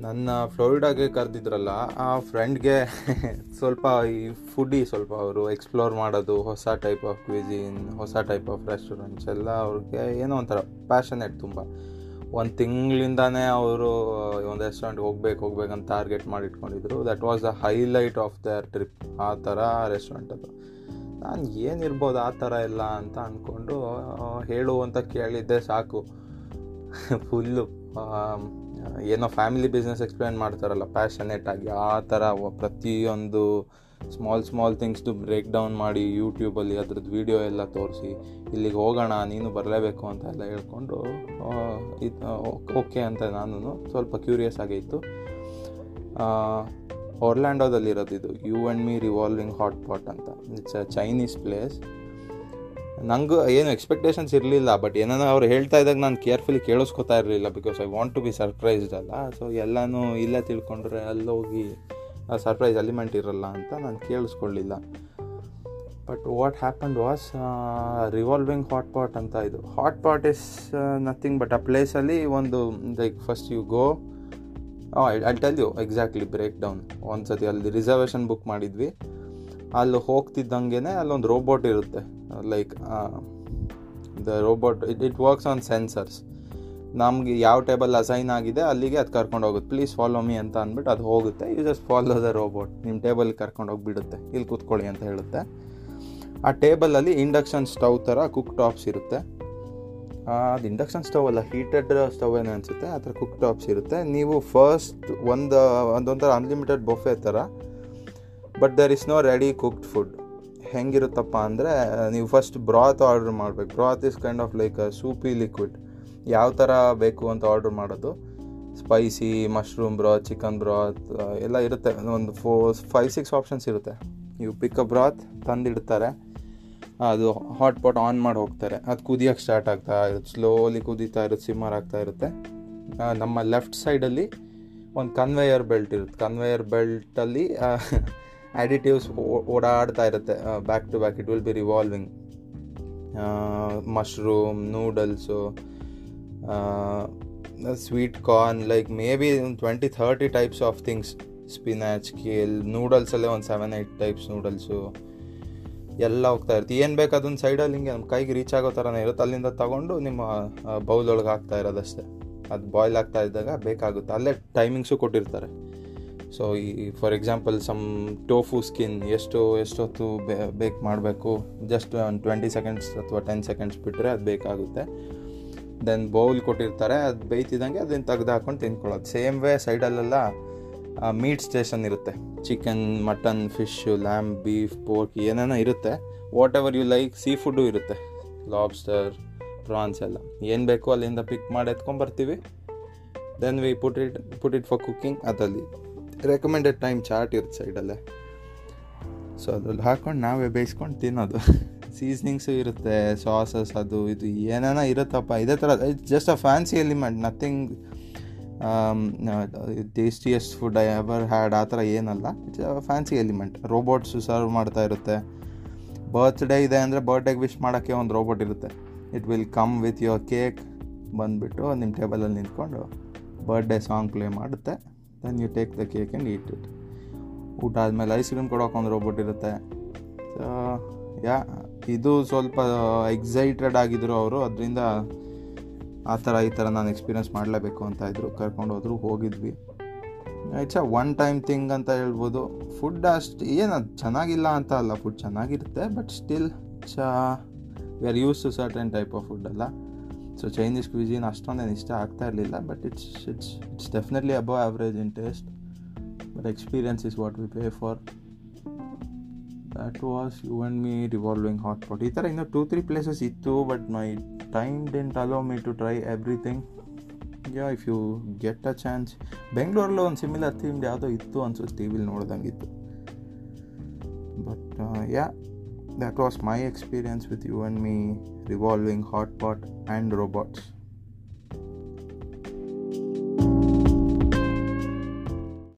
ನನ್ನ ಫ್ಲೋರಿಡಾಗೆ ಕರೆದಿದ್ರಲ್ಲ ಆ ಫ್ರೆಂಡ್ಗೆ ಸ್ವಲ್ಪ ಈ ಫುಡ್ಡಿ ಸ್ವಲ್ಪ ಅವರು ಎಕ್ಸ್ಪ್ಲೋರ್ ಮಾಡೋದು ಹೊಸ ಟೈಪ್ ಆಫ್ ಕ್ವಿಜಿನ್ ಹೊಸ ಟೈಪ್ ಆಫ್ ರೆಸ್ಟೋರೆಂಟ್ಸ್ ಎಲ್ಲ ಅವ್ರಿಗೆ ಏನೋ ಒಂಥರ ಪ್ಯಾಷನೇಟ್ ತುಂಬ ಒಂದು ತಿಂಗಳಿಂದಾನೇ ಅವರು ಒಂದು ರೆಸ್ಟೋರೆಂಟ್ಗೆ ಹೋಗ್ಬೇಕು ಹೋಗ್ಬೇಕಂತ ಟಾರ್ಗೆಟ್ ಮಾಡಿ ಇಟ್ಕೊಂಡಿದ್ರು that was the highlight of their trip ಆ ಥರ ರೆಸ್ಟೋರೆಂಟ್ ಅದು ನಾನು ಏನಿರ್ಬೋದು ಆ ಥರ ಎಲ್ಲ ಅಂತ ಅಂದ್ಕೊಂಡು ಹೇಳು ಅಂತ ಕೇಳಿದ್ದೆ ಸಾಕು ಫುಲ್ಲು ಏನೋ ಫ್ಯಾಮಿಲಿ ಬಿಸ್ನೆಸ್ ಎಕ್ಸ್ಪ್ಲೇನ್ ಮಾಡ್ತಾರಲ್ಲ ಪ್ಯಾಷನೇಟ್ ಆಗಿ ಆ ಥರ ಪ್ರತಿಯೊಂದು ಸ್ಮಾಲ್ ಸ್ಮಾಲ್ ಥಿಂಗ್ಸ್ದು ಬ್ರೇಕ್ ಡೌನ್ ಮಾಡಿ ಯೂಟ್ಯೂಬಲ್ಲಿ ಅದ್ರದ್ದು ವೀಡಿಯೋ ಎಲ್ಲ ತೋರಿಸಿ ಇಲ್ಲಿಗೆ ಹೋಗೋಣ ನೀನು ಬರಲೇಬೇಕು ಅಂತ ಎಲ್ಲ ಹೇಳ್ಕೊಂಡು ಇದು ಓಕೆ ಅಂತ ನಾನು ಸ್ವಲ್ಪ ಕ್ಯೂರಿಯಸ್ ಆಗಿತ್ತು ಒರ್ಲ್ಯಾಂಡೋದಲ್ಲಿರೋದು ಇದು you and me revolving hot pot ಅಂತ ಇಟ್ಸ್ ಅ ಚೈನೀಸ್ ಪ್ಲೇಸ್ ನನಗೂ ಏನು ಎಕ್ಸ್ಪೆಕ್ಟೇಷನ್ಸ್ ಇರಲಿಲ್ಲ ಬಟ್ ಏನಾರ ಅವ್ರು ಹೇಳ್ತಾ ಇದ್ದಾಗ ನಾನು ಕೇರ್ಫುಲಿ ಕೇಳಿಸ್ಕೊತಾ ಇರಲಿಲ್ಲ because I want to be surprised ಅಲ್ಲ ಸೊ ಎಲ್ಲನೂ ಇಲ್ಲೇ ತಿಳ್ಕೊಂಡ್ರೆ ಅಲ್ಲೋಗಿ ಸರ್ಪ್ರೈಸ್ ಎಲಿಮೆಂಟ್ ಇರಲ್ಲ ಅಂತ ನಾನು ಕೇಳಿಸ್ಕೊಳ್ಳಿಲ್ಲ but what happened was revolving hot pot ಅಂತ ಇದು hot pot is nothing but ಆ ಪ್ಲೇಸಲ್ಲಿ ಒಂದು like first you go I tell you exactly break down ಒಂದು ಸತಿ ಅಲ್ಲಿ ರಿಸರ್ವೇಷನ್ ಬುಕ್ ಮಾಡಿದ್ವಿ ಅಲ್ಲಿ ಹೋಗ್ತಿದ್ದಂಗೆ ಅಲ್ಲೊಂದು ರೋಬೋಟ್ ಇರುತ್ತೆ like the robot it it works on sensors ನಮಗೆ ಯಾವ ಟೇಬಲ್ ಅಸೈನ್ ಆಗಿದೆ ಅಲ್ಲಿಗೆ ಅದು ಕರ್ಕೊಂಡು ಹೋಗುತ್ತೆ ಪ್ಲೀಸ್ ಫಾಲೋ ಮೀ ಅಂತ ಅಂದ್ಬಿಟ್ಟು ಅದು ಹೋಗುತ್ತೆ you just follow the robot ನಿಮ್ಮ ಟೇಬಲ್ ಕರ್ಕೊಂಡು ಹೋಗಿಬಿಡುತ್ತೆ ಇಲ್ಲಿ ಕೂತ್ಕೊಳ್ಳಿ ಅಂತ ಹೇಳುತ್ತೆ ಆ ಟೇಬಲಲ್ಲಿ ಇಂಡಕ್ಷನ್ ಸ್ಟವ್ ಥರ ಕುಕ್ ಟಾಪ್ಸ್ ಇರುತ್ತೆ ಅದು ಇಂಡಕ್ಷನ್ ಸ್ಟವ್ ಅಲ್ಲ ಹೀಟೆಡ್ ಸ್ಟವ್ ಏನೋ ಅನಿಸುತ್ತೆ ಆ ಥರ ಕುಕ್ ಟಾಪ್ಸ್ ಇರುತ್ತೆ ನೀವು ಫಸ್ಟ್ ಒಂದು ಅದೊಂಥರ ಅನ್ಲಿಮಿಟೆಡ್ ಬೊಫೆ ಥರ but there is no ready cooked food ಹೆಂಗಿರುತ್ತಪ್ಪ ಅಂದರೆ ನೀವು ಫಸ್ಟ್ ಬ್ರಾತ್ ಆರ್ಡ್ರ್ ಮಾಡಬೇಕು broth is kind of like soupy liquid ಯಾವ ಥರ ಬೇಕು ಅಂತ ಆರ್ಡ್ರ್ ಮಾಡೋದು spicy mushroom broth chicken broth ಎಲ್ಲ ಇರುತ್ತೆ ಒಂದು ಫೋ ಫೈವ್ ಸಿಕ್ಸ್ ಆಪ್ಷನ್ಸ್ ಇರುತ್ತೆ ನೀವು ಪಿಕ್ ಅ ಬ್ರಾತ್ ತಂದಿಡ್ತಾರೆ ಅದು ಹಾಟ್ ಪಾಟ್ ಆನ್ ಮಾಡಿ ಹೋಗ್ತಾರೆ ಅದು ಕುದಿಯೋಕ್ಕೆ ಸ್ಟಾರ್ಟ್ ಆಗ್ತಾ ಇರುತ್ತೆ ಸ್ಲೋಲಿ ಕುದೀತಾ ಇರುತ್ತೆ ಸಿಮ್ಮರ್ ಆಗ್ತಾ ಇರುತ್ತೆ ನಮ್ಮ ಲೆಫ್ಟ್ ಸೈಡಲ್ಲಿ ಒಂದು ಕನ್ವೇಯರ್ ಬೆಲ್ಟ್ ಇರುತ್ತೆ ಕನ್ವೇಯರ್ ಬೆಲ್ಟಲ್ಲಿ ಆ್ಯಡಿಟಿವ್ಸ್ ಓಡಾಡ್ತಾ ಇರುತ್ತೆ back to back it will be revolving mushroom noodles sweet corn like maybe ಒಂದು twenty thirty types of things spinach kale ನೂಡಲ್ಸಲ್ಲೇ ಒಂದು ಸೆವೆನ್ ಏಯ್ಟ್ ಟೈಪ್ಸ್ ನೂಡಲ್ಸು ಎಲ್ಲ ಹೋಗ್ತಾ ಇರುತ್ತೆ ಏನು ಬೇಕು ಅದೊಂದು ಸೈಡಲ್ಲಿ ಹಿಂಗೆ ನಮ್ಮ ಕೈಗೆ ರೀಚ್ ಆಗೋ ಥರನೇ ಇರುತ್ತೆ ಅಲ್ಲಿಂದ ತಗೊಂಡು ನಿಮ್ಮ ಬೌಲೊಳಗೆ ಹಾಕ್ತಾ ಇರೋದಷ್ಟೇ ಅದು ಬಾಯ್ಲ್ ಆಗ್ತಾ ಇದ್ದಾಗ ಬೇಕಾಗುತ್ತೆ ಅಲ್ಲೇ ಟೈಮಿಂಗ್ಸು ಕೊಟ್ಟಿರ್ತಾರೆ ಸೊ ಈ for example some tofu skin ಎಷ್ಟು ಎಷ್ಟೊತ್ತು ಬೇಕ್ ಮಾಡಬೇಕು ಜಸ್ಟ್ ಒಂದು ಟ್ವೆಂಟಿ ಸೆಕೆಂಡ್ಸ್ ಅಥವಾ ಟೆನ್ ಸೆಕೆಂಡ್ಸ್ ಬಿಟ್ಟರೆ ಅದು ಬೇಕಾಗುತ್ತೆ ದೆನ್ ಬೌಲ್ ಕೊಟ್ಟಿರ್ತಾರೆ ಅದು ಬೇಯ್ತಿದ್ದಂಗೆ ಅದನ್ನು ತೆಗ್ದು ಹಾಕೊಂಡು ತಿನ್ಕೊಳ್ಳೋದು ಸೇಮ್ ವೇ ಸೈಡಲ್ಲೆಲ್ಲ ಮೀಟ್ ಸ್ಟೇಷನ್ ಇರುತ್ತೆ chicken mutton fish lamb beef pork ಏನೇನೋ ಇರುತ್ತೆ whatever you like seafood ಇರುತ್ತೆ ಲಾಬ್ಸ್ಟರ್ ಪ್ರಾನ್ಸ್ ಎಲ್ಲ ಏನು ಬೇಕು ಅಲ್ಲಿಂದ ಪಿಕ್ ಮಾಡಿ ಎತ್ಕೊಂಬರ್ತೀವಿ then we put it put it for cooking ಅದಲ್ಲಿ ರೆಕಮೆಂಡೆಡ್ ಟೈಮ್ ಚಾರ್ಟ್ ಇರುತ್ತೆ ಸೈಡಲ್ಲೇ ಸೊ ಅದ್ರಲ್ಲಿ ಹಾಕ್ಕೊಂಡು ನಾವೇ ಬೇಯಿಸ್ಕೊಂಡು ತಿನ್ನೋದು ಸೀಸ್ನಿಂಗ್ಸು ಇರುತ್ತೆ ಸಾಸಸ್ ಅದು ಇದು ಏನೇನೋ ಇರುತ್ತಪ್ಪ ಇದೇ ಥರ it's just a fancy element nothing tastiest food I ever had ಆ ಥರ ಏನಲ್ಲ it's a fancy element robots serve ಮಾಡ್ತಾ ಇರುತ್ತೆ ಬರ್ತ್ಡೇ ಇದೆ ಅಂದರೆ ಬರ್ಡೇಗೆ ವಿಶ್ ಮಾಡೋಕ್ಕೆ ಒಂದು ರೋಬೋಟ್ ಇರುತ್ತೆ it will come with your cake ಬಂದುಬಿಟ್ಟು ನಿಮ್ಮ ಟೇಬಲಲ್ಲಿ ನಿಂತ್ಕೊಂಡು ಬರ್ಡೇ ಸಾಂಗ್ ಪ್ಲೇ ಮಾಡುತ್ತೆ then you take the cake and eat it ಊಟ ಆದಮೇಲೆ ಐಸ್ ಕ್ರೀಮ್ ಕೊಡೋಕೆ ಒಂದು ರೋಬೋಟ್ ಇರುತ್ತೆ ಸೊ ಯಾ ಇದು ಸ್ವಲ್ಪ ಎಕ್ಸೈಟೆಡ್ ಆಗಿದ್ರು ಅವರು ಅದರಿಂದ ಆ ಥರ ಈ ಥರ ನಾನು ಎಕ್ಸ್ಪೀರಿಯನ್ಸ್ ಮಾಡಲೇಬೇಕು ಅಂತ ಇದ್ರು ಕರ್ಕೊಂಡು ಹೋದ್ರು ಹೋಗಿದ್ವಿ it's a one time thing ಅಂತ ಹೇಳ್ಬೋದು ಫುಡ್ ಅಷ್ಟು ಏನು ಅದು ಚೆನ್ನಾಗಿಲ್ಲ ಅಂತ ಅಲ್ಲ ಫುಡ್ ಚೆನ್ನಾಗಿರುತ್ತೆ ಬಟ್ ಸ್ಟಿಲ್ ಚ we are used to certain type of food ಅಲ್ಲ ಸೊ ಚೈನೀಸ್ ಕ್ವಿಜಿನ್ ಅಷ್ಟೊಂದೇನು ಇಷ್ಟ ಆಗ್ತಾ ಇರಲಿಲ್ಲ but it's it's it's definitely above average in taste but experience is what we pay for that was you and me revolving hot pot ಈ ಥರ ಇನ್ನೂ two three places ಇತ್ತು but my time didn't allow me to try everything yeah if you get a chance ಬೆಂಗಳೂರಲ್ಲೂ ಒಂದು similar themed ಯಾವುದೋ ಇತ್ತು ಅನ್ಸುತ್ತೆ T ವಿಲಿ ನೋಡ್ದಂಗಿತ್ತು but yeah that was my experience with you and me revolving hot pot and robots